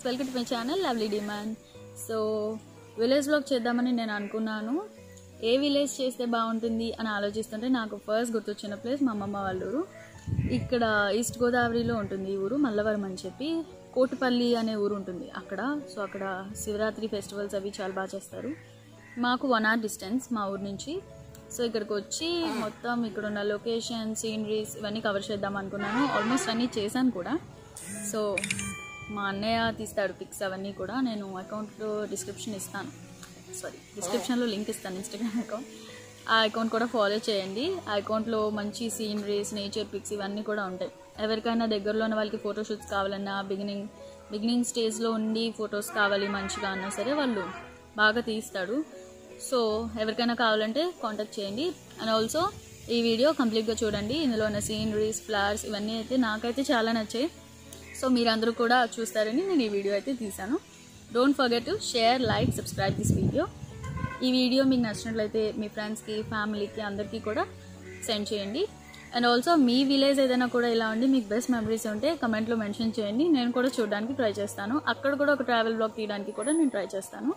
welcome to my channel lovely demand so village blog చేద్దామని నేను అనుకున్నాను ఏ విలేజ్ చేస్తే బాగుంటుంది అని ఆలోచిస్తుంటే నాకు ఫస్ట్ గుర్తొచ్చిన ప్లేస్ మా అమ్మమ్మ వాళ్ళ ఊరు ఇక్కడ ఈస్ట్ గోదావరిలో ఉంటుంది ఈ ఊరు మల్లవరం అని చెప్పి కోటిపల్లి అనే ఊరు ఉంటుంది అక్కడ సో అక్కడ శివరాత్రి ఫెస్టివల్స్ అవి చాలా బాగా చేస్తారు మాకు వన్ అవర్ డిస్టెన్స్ మా ఊరు నుంచి సో ఇక్కడికి వచ్చి మొత్తం ఇక్కడ ఉన్న లొకేషన్ సీనరీస్ ఇవన్నీ కవర్ చేద్దాం అనుకున్నాను ఆల్మోస్ట్ అన్నీ చేశాను కూడా సో మా అన్నయ్య తీస్తాడు పిక్స్ అవన్నీ కూడా నేను అకౌంట్లో డిస్క్రిప్షన్ ఇస్తాను సారీ డిస్క్రిప్షన్లో లింక్ ఇస్తాను ఇన్స్టాగ్రామ్ అకౌంట్ ఆ అకౌంట్ కూడా ఫాలో చేయండి ఆ అకౌంట్లో మంచి సీనరీస్ నేచర్ పిక్స్ ఇవన్నీ కూడా ఉంటాయి ఎవరికైనా దగ్గరలో ఉన్న వాళ్ళకి ఫోటోషూట్స్ కావాలన్నా బిగినింగ్ బిగినింగ్ స్టేజ్లో ఉండి ఫొటోస్ కావాలి మంచిగా అన్నా సరే వాళ్ళు బాగా తీస్తాడు సో ఎవరికైనా కావాలంటే కాంటాక్ట్ చేయండి అండ్ ఆల్సో ఈ వీడియో కంప్లీట్గా చూడండి ఇందులో ఉన్న సీనరీస్ ఫ్లవర్స్ ఇవన్నీ అయితే నాకైతే చాలా నచ్చాయి సో మీరందరూ కూడా చూస్తారని నేను ఈ వీడియో అయితే తీశాను don't forget to share like subscribe this video ఈ వీడియో మీకు నచ్చినట్లయితే మీ ఫ్రెండ్స్కి ఫ్యామిలీకి అందరికీ కూడా సెండ్ చేయండి అండ్ ఆల్సో మీ విలేజ్ ఏదైనా కూడా ఇలా ఉండి మీకు బెస్ట్ మెమరీస్ ఉంటే కమెంట్లో మెన్షన్ చేయండి నేను కూడా చూడడానికి ట్రై చేస్తాను అక్కడ కూడా ఒక ట్రావెల్ బ్లాగ్ తీయడానికి కూడా నేను ట్రై చేస్తాను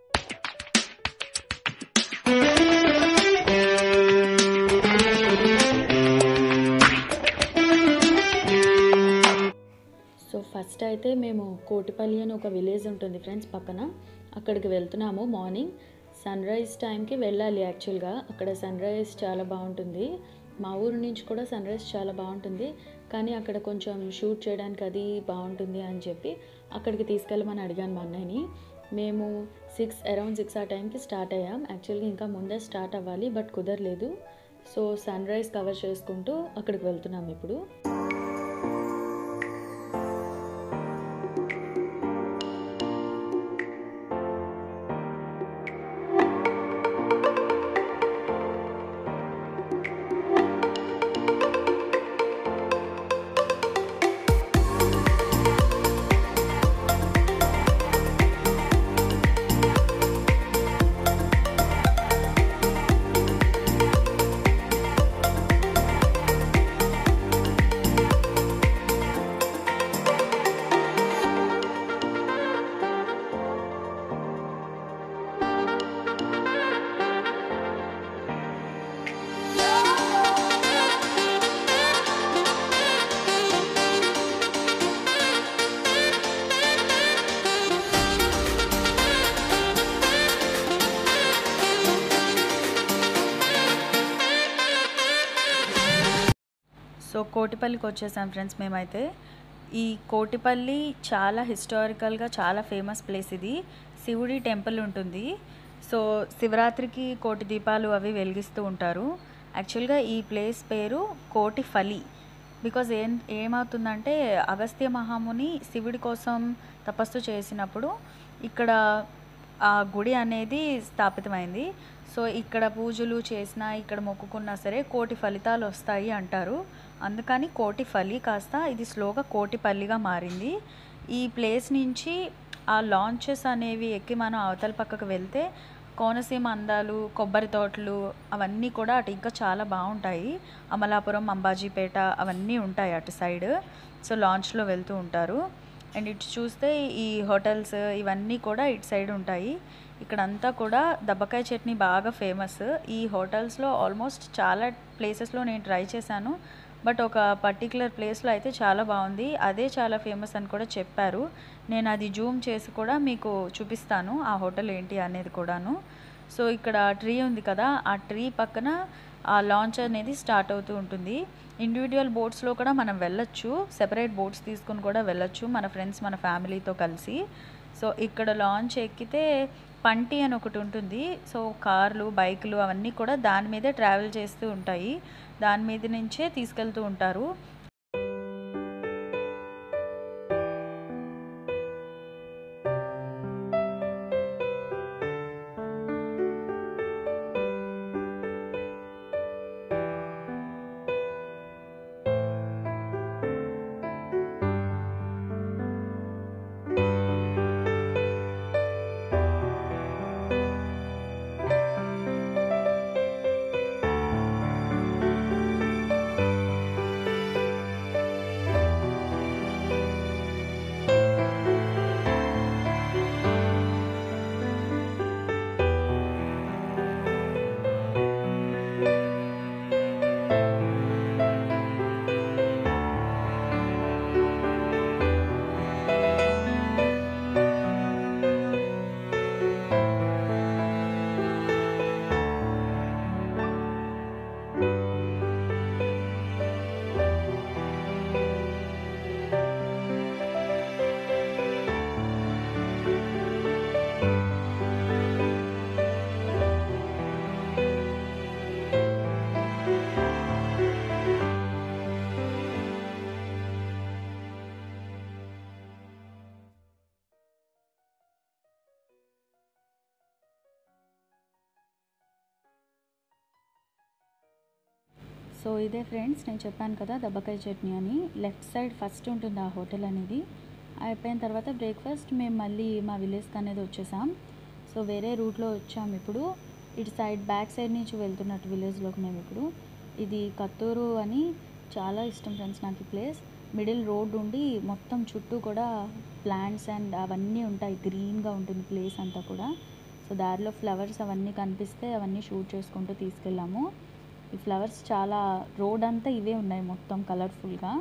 సో ఫస్ట్ అయితే మేము కోటిపల్లి అని ఒక విలేజ్ ఉంటుంది ఫ్రెండ్స్ పక్కన అక్కడికి వెళ్తున్నాము మార్నింగ్ సన్ రైజ్ టైంకి వెళ్ళాలి యాక్చువల్గా అక్కడ సన్ రైజ్ చాలా బాగుంటుంది మా ఊరు నుంచి కూడా సన్ రైజ్ చాలా బాగుంటుంది కానీ అక్కడ కొంచెం షూట్ చేయడానికి అది బాగుంటుంది అని చెప్పి అక్కడికి తీసుకెళ్ళమని అడిగాను మా అన్నయ్యని మేము సిక్స్ అరౌండ్ సిక్స్ ఆ టైంకి స్టార్ట్ అయ్యాం యాక్చువల్గా ఇంకా ముందే స్టార్ట్ అవ్వాలి బట్ కుదరలేదు సో సన్ రైజ్ కవర్ చేసుకుంటూ అక్కడికి వెళ్తున్నాం ఇప్పుడు సో కోటిపల్లికి వచ్చేసాం ఫ్రెండ్స్ మేమైతే ఈ కోటిపల్లి చాలా హిస్టారికల్గా చాలా ఫేమస్ ప్లేస్ ఇది శివుడి టెంపుల్ ఉంటుంది సో శివరాత్రికి కోటి దీపాలు అవి వెలిగిస్తూ ఉంటారు యాక్చువల్గా ఈ ప్లేస్ పేరు కోటిఫలి బికాజ్ ఏం ఏమవుతుందంటే అగస్త్య మహాముని శివుడి కోసం తపస్సు చేసినప్పుడు ఇక్కడ ఆ గుడి అనేది స్థాపితమైంది సో ఇక్కడ పూజలు చేసినా ఇక్కడ మొక్కుకున్నా సరే కోటి ఫలితాలు వస్తాయి అంటారు అందుకని కోటి ఫలి కాస్త ఇది స్లోగా కోటిపల్లిగా మారింది ఈ ప్లేస్ నుంచి ఆ లాంచెస్ అనేవి ఎక్కి మనం అవతల పక్కకు వెళ్తే కోనసీమ అందాలు కొబ్బరి తోటలు అవన్నీ కూడా అటు ఇంకా చాలా బాగుంటాయి అమలాపురం అంబాజీపేట అవన్నీ ఉంటాయి అటు సైడ్ సో లాంచ్లో వెళ్తూ ఉంటారు అండ్ ఇటు చూస్తే ఈ హోటల్స్ ఇవన్నీ కూడా ఇటు సైడ్ ఉంటాయి ఇక్కడంతా కూడా దబ్బకాయ చట్నీ బాగా ఫేమస్ ఈ హోటల్స్లో ఆల్మోస్ట్ చాలా ప్లేసెస్లో నేను ట్రై చేశాను బట్ ఒక పర్టికులర్ ప్లేస్లో అయితే చాలా బాగుంది అదే చాలా ఫేమస్ అని కూడా చెప్పారు నేను అది జూమ్ చేసి కూడా మీకు చూపిస్తాను ఆ హోటల్ ఏంటి అనేది కూడాను సో ఇక్కడ ట్రీ ఉంది కదా ఆ ట్రీ పక్కన ఆ లాంచ్ అనేది స్టార్ట్ అవుతూ ఉంటుంది ఇండివిజువల్ బోట్స్లో కూడా మనం వెళ్ళొచ్చు సెపరేట్ బోట్స్ తీసుకుని కూడా వెళ్ళొచ్చు మన ఫ్రెండ్స్ మన ఫ్యామిలీతో కలిసి సో ఇక్కడ లాంచ్ ఎక్కితే పంటి అని ఒకటి ఉంటుంది సో కార్లు బైకులు అవన్నీ కూడా దాని మీదే ట్రావెల్ చేస్తూ ఉంటాయి దాని మీద నుంచే తీసుకెళ్తూ ఉంటారు సో ఇదే ఫ్రెండ్స్ నేను చెప్పాను కదా దబ్బకాయ చట్నీ అని లెఫ్ట్ సైడ్ ఫస్ట్ ఉంటుంది ఆ హోటల్ అనేది అయిపోయిన తర్వాత బ్రేక్ఫాస్ట్ మేము మళ్ళీ మా విలేజ్కి అనేది వచ్చేసాం సో వేరే రూట్లో వచ్చాము ఇప్పుడు ఇటు సైడ్ బ్యాక్ సైడ్ నుంచి వెళ్తున్నట్టు విలేజ్లోకి మేము ఇప్పుడు ఇది కత్తూరు అని చాలా ఇష్టం ఫ్రెండ్స్ నాకు ఈ ప్లేస్ మిడిల్ రోడ్ ఉండి మొత్తం చుట్టూ కూడా ప్లాంట్స్ అండ్ అవన్నీ ఉంటాయి గ్రీన్గా ఉంటుంది ప్లేస్ అంతా కూడా సో దారిలో ఫ్లవర్స్ అవన్నీ కనిపిస్తే అవన్నీ షూట్ చేసుకుంటూ తీసుకెళ్ళాము ఈ ఫ్లవర్స్ చాలా రోడ్ అంతా ఇవే ఉన్నాయి మొత్తం కలర్ఫుల్గా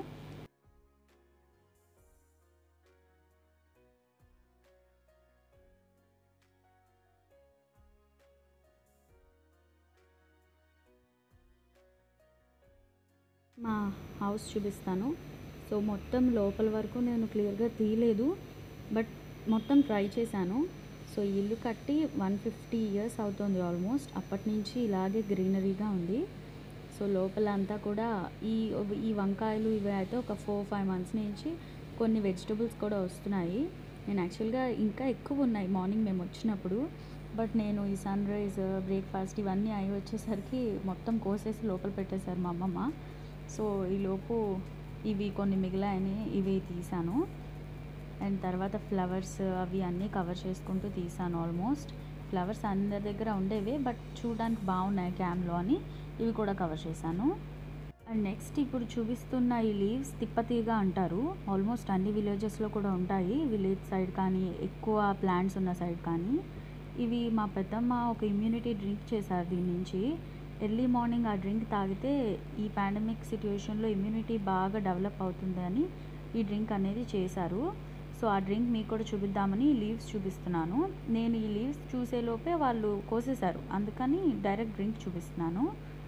మా హౌస్ చూపిస్తాను సో మొత్తం లోపల వరకు నేను క్లియర్గా తీయలేదు బట్ మొత్తం ట్రై చేశాను సో ఈ ఇల్లు కట్టి వన్ ఫిఫ్టీ ఇయర్స్ అవుతుంది ఆల్మోస్ట్ అప్పటి నుంచి ఇలాగే గ్రీనరీగా ఉంది సో లోపల అంతా కూడా ఈ ఈ వంకాయలు ఇవి అయితే ఒక ఫోర్ ఫైవ్ మంత్స్ నుంచి కొన్ని వెజిటబుల్స్ కూడా వస్తున్నాయి నేను యాక్చువల్గా ఇంకా ఎక్కువ ఉన్నాయి మార్నింగ్ మేము వచ్చినప్పుడు బట్ నేను ఈ సన్ రైజ్ బ్రేక్ఫాస్ట్ ఇవన్నీ అవి వచ్చేసరికి మొత్తం కోసేసి లోపల పెట్టేశారు మా అమ్మమ్మ సో ఈలోపు ఇవి కొన్ని మిగిలాయని ఇవి తీసాను అండ్ తర్వాత ఫ్లవర్స్ అవి అన్నీ కవర్ చేసుకుంటూ తీసాను ఆల్మోస్ట్ ఫ్లవర్స్ అందరి దగ్గర ఉండేవి బట్ చూడడానికి బాగున్నాయి క్యామ్లో అని ఇవి కూడా కవర్ చేశాను అండ్ నెక్స్ట్ ఇప్పుడు చూపిస్తున్న ఈ లీవ్స్ తిప్పతీగ అంటారు ఆల్మోస్ట్ అన్ని విలేజెస్లో కూడా ఉంటాయి విలేజ్ సైడ్ కానీ ఎక్కువ ప్లాంట్స్ ఉన్న సైడ్ కానీ ఇవి మా పెద్దమ్మ ఒక ఇమ్యూనిటీ డ్రింక్ చేశారు దీని నుంచి ఎర్లీ మార్నింగ్ ఆ డ్రింక్ తాగితే ఈ పాండమిక్ సిచ్యువేషన్లో ఇమ్యూనిటీ బాగా డెవలప్ అవుతుంది అని ఈ డ్రింక్ అనేది చేశారు సో ఆ డ్రింక్ మీకు కూడా చూపిద్దామని లీవ్స్ చూపిస్తున్నాను నేను ఈ లీవ్స్ చూసేలోపే వాళ్ళు కోసేశారు అందుకని డైరెక్ట్ డ్రింక్ చూపిస్తున్నాను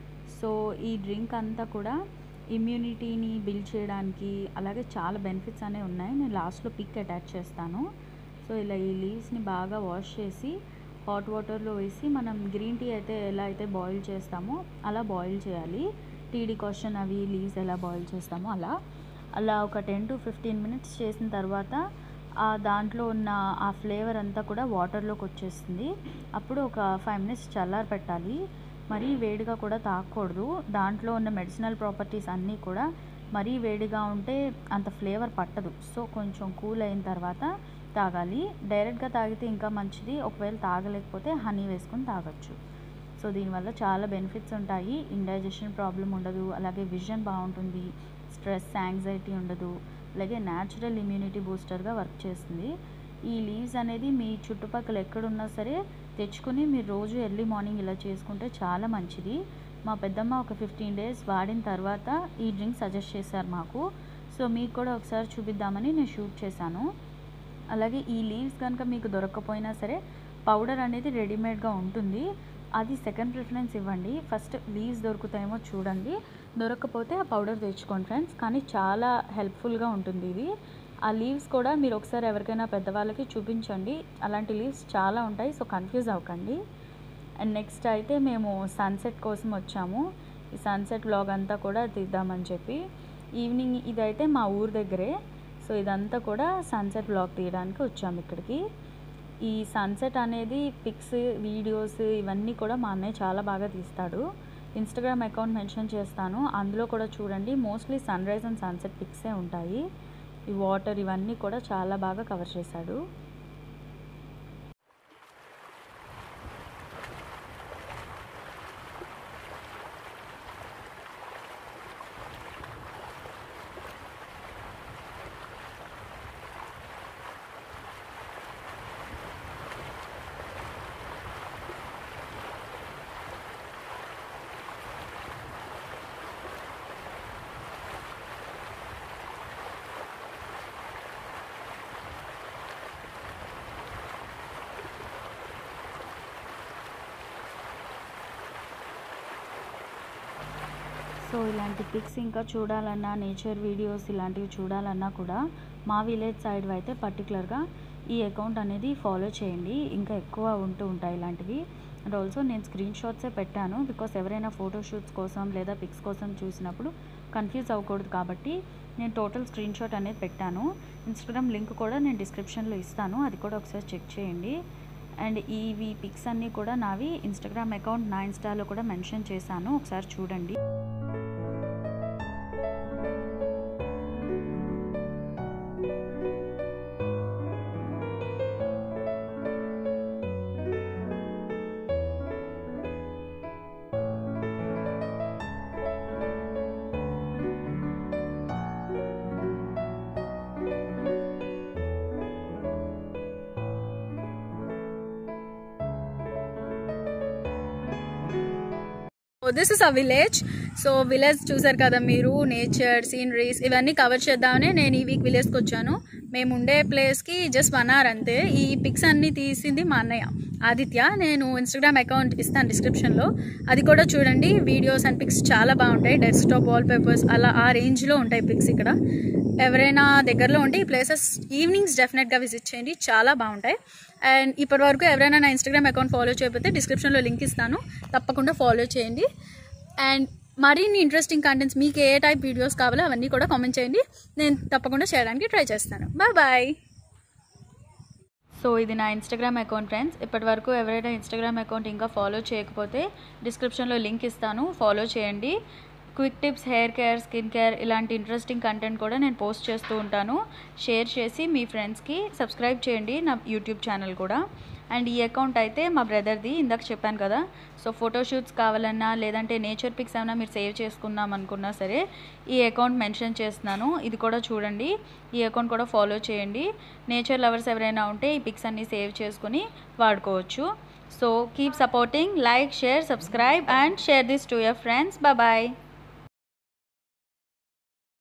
సో ఈ డ్రింక్ అంతా కూడా ఇమ్యూనిటీని బిల్డ్ చేయడానికి అలాగే చాలా బెనిఫిట్స్ అనేవి ఉన్నాయి నేను లాస్ట్లో పిక్ అటాచ్ చేస్తాను సో ఇలా ఈ లీవ్స్ని బాగా వాష్ చేసి హాట్ వాటర్లో వేసి మనం గ్రీన్ టీ అయితే ఎలా అయితే బాయిల్ చేస్తామో అలా బాయిల్ చేయాలి టీ డికాషన్ అవి లీవ్స్ ఎలా బాయిల్ చేస్తామో అలా అలా ఒక టెన్ టు ఫిఫ్టీన్ మినిట్స్ చేసిన తర్వాత ఆ దాంట్లో ఉన్న ఆ ఫ్లేవర్ అంతా కూడా వాటర్లోకి వచ్చేస్తుంది అప్పుడు ఒక ఫైవ్ మినిట్స్ చల్లారి పెట్టాలి మరీ వేడిగా కూడా తాగకూడదు దాంట్లో ఉన్న మెడిసినల్ ప్రాపర్టీస్ అన్నీ కూడా మరీ వేడిగా ఉంటే అంత ఫ్లేవర్ పట్టదు సో కొంచెం కూల్ అయిన తర్వాత తాగాలి డైరెక్ట్గా తాగితే ఇంకా మంచిది ఒకవేళ తాగలేకపోతే హనీ వేసుకొని తాగొచ్చు సో దీనివల్ల చాలా బెనిఫిట్స్ ఉంటాయి ఇండైజెషన్ ప్రాబ్లం ఉండదు అలాగే విజన్ బాగుంటుంది స్ట్రెస్ యాంగ్జైటీ ఉండదు అలాగే న్యాచురల్ ఇమ్యూనిటీ బూస్టర్గా వర్క్ చేస్తుంది ఈ లీవ్స్ అనేది మీ చుట్టుపక్కల ఎక్కడున్నా సరే తెచ్చుకుని మీరు రోజు ఎర్లీ మార్నింగ్ ఇలా చేసుకుంటే చాలా మంచిది మా పెద్దమ్మ ఒక ఫిఫ్టీన్ డేస్ వాడిన తర్వాత ఈ డ్రింక్ సజెస్ట్ చేశారు మాకు సో మీకు కూడా ఒకసారి చూపిద్దామని నేను షూట్ చేశాను అలాగే ఈ లీవ్స్ కనుక మీకు దొరకకపోయినా సరే పౌడర్ అనేది రెడీమేడ్గా ఉంటుంది అది సెకండ్ ప్రిఫరెన్స్ ఇవ్వండి ఫస్ట్ లీవ్స్ దొరుకుతాయేమో చూడండి దొరకకపోతే ఆ పౌడర్ తెచ్చుకోండి ఫ్రెండ్స్ కానీ చాలా హెల్ప్ఫుల్గా ఉంటుంది ఇది ఆ లీవ్స్ కూడా మీరు ఒకసారి ఎవరికైనా పెద్దవాళ్ళకి చూపించండి అలాంటి లీవ్స్ చాలా ఉంటాయి సో కన్ఫ్యూజ్ అవ్వకండి అండ్ నెక్స్ట్ అయితే మేము సన్సెట్ కోసం వచ్చాము ఈ సన్సెట్ వ్లాగ్ అంతా కూడా తీద్దామని చెప్పి ఈవినింగ్ ఇదైతే మా ఊరు దగ్గరే సో ఇదంతా కూడా సన్సెట్ వ్లాగ్ తీయడానికి వచ్చాము ఇక్కడికి ఈ సన్సెట్ అనేది పిక్స్ వీడియోస్ ఇవన్నీ కూడా మా అన్నయ్య చాలా బాగా తీస్తాడు ఇన్స్టాగ్రామ్ అకౌంట్ మెన్షన్ చేస్తాను అందులో కూడా చూడండి mostly sunrise and sunset పిక్సే ఉంటాయి ఈ వాటర్ ఇవన్నీ కూడా చాలా బాగా కవర్ చేశాడు సో ఇలాంటి పిక్స్ ఇంకా చూడాలన్నా నేచర్ వీడియోస్ ఇలాంటివి చూడాలన్నా కూడా మా విలేజ్ సైడ్ అయితే పర్టికులర్గా ఈ అకౌంట్ అనేది ఫాలో చేయండి ఇంకా ఎక్కువ ఉంటూ ఉంటాయి ఇలాంటివి అండ్ ఆల్సో నేను స్క్రీన్ షాట్సే పెట్టాను బికాస్ ఎవరైనా ఫోటోషూట్స్ కోసం లేదా పిక్స్ కోసం చూసినప్పుడు కన్ఫ్యూజ్ అవ్వకూడదు కాబట్టి నేను టోటల్ స్క్రీన్ షాట్ అనేది పెట్టాను ఇన్స్టాగ్రామ్ లింక్ కూడా నేను డిస్క్రిప్షన్లో ఇస్తాను అది కూడా ఒకసారి చెక్ చేయండి అండ్ ఇవి పిక్స్ అన్నీ కూడా నావి ఇన్స్టాగ్రామ్ అకౌంట్ నా ఇన్స్టాలో కూడా మెన్షన్ చేశాను ఒకసారి చూడండి this is a village so village చూసారు కదా మీరు నేచర్ సీనరీస్ ఇవన్నీ కవర్ చేద్దామని నేను ఈ వీక్ విలేజ్కి వచ్చాను మేము ఉండే ప్లేస్కి జస్ట్ వన్ అవర్ అంతే ఈ పిక్స్ అన్నీ తీసింది మా అన్నయ్య ఆదిత్య నేను ఇన్స్టాగ్రామ్ అకౌంట్ ఇస్తాను డిస్క్రిప్షన్లో అది కూడా చూడండి వీడియోస్ అండ్ పిక్స్ చాలా బాగుంటాయి డెస్క్టాప్ వాల్ పేపర్స్ అలా ఆ రేంజ్లో ఉంటాయి పిక్స్ ఇక్కడ ఎవరైనా దగ్గరలో ఉంటే ఈ ప్లేసెస్ ఈవినింగ్స్ డెఫినెట్గా విజిట్ చేయండి చాలా బాగుంటాయి అండ్ ఇప్పటి వరకు ఎవరైనా నా ఇన్స్టాగ్రామ్ అకౌంట్ ఫాలో చేయకపోతే డిస్క్రిప్షన్లో లింక్ ఇస్తాను తప్పకుండా ఫాలో చేయండి అండ్ మరిన్ని ఇంట్రెస్టింగ్ కంటెంట్స్ మీకు ఏ టైప్ వీడియోస్ కావాలో అవన్నీ కూడా కామెంట్ చేయండి నేను తప్పకుండా చేయడానికి ట్రై చేస్తాను బాయ్ బాయ్ సో ఇది నా ఇన్స్టాగ్రామ్ అకౌంట్ ఫ్రెండ్స్ ఇప్పటి వరకు ఎవరైనా ఇన్స్టాగ్రామ్ అకౌంట్ ఇంకా ఫాలో చేయకపోతే డిస్క్రిప్షన్లో లింక్ ఇస్తాను ఫాలో చేయండి quick tips hair care skin care ఇలాంటి ఇంట్రెస్టింగ్ కంటెంట్ కూడా నేను పోస్ట్ చేస్తూ ఉంటాను షేర్ చేసి మీ ఫ్రెండ్స్కి సబ్స్క్రైబ్ చేయండి నా యూట్యూబ్ ఛానల్ కూడా అండ్ ఈ అకౌంట్ అయితే మా బ్రదర్ది ఇందాక చెప్పాను కదా సో ఫోటోషూట్స్ కావాలన్నా లేదంటే నేచర్ పిక్స్ ఏమైనా మీరు సేవ్ చేసుకుందాం అనుకున్నా సరే ఈ అకౌంట్ మెన్షన్ చేస్తున్నాను ఇది కూడా చూడండి ఈ అకౌంట్ కూడా ఫాలో చేయండి నేచర్ లవర్స్ ఎవరైనా ఉంటే ఈ పిక్స్ అన్నీ సేవ్ చేసుకొని వాడుకోవచ్చు so keep supporting like share subscribe and share this to your friends bye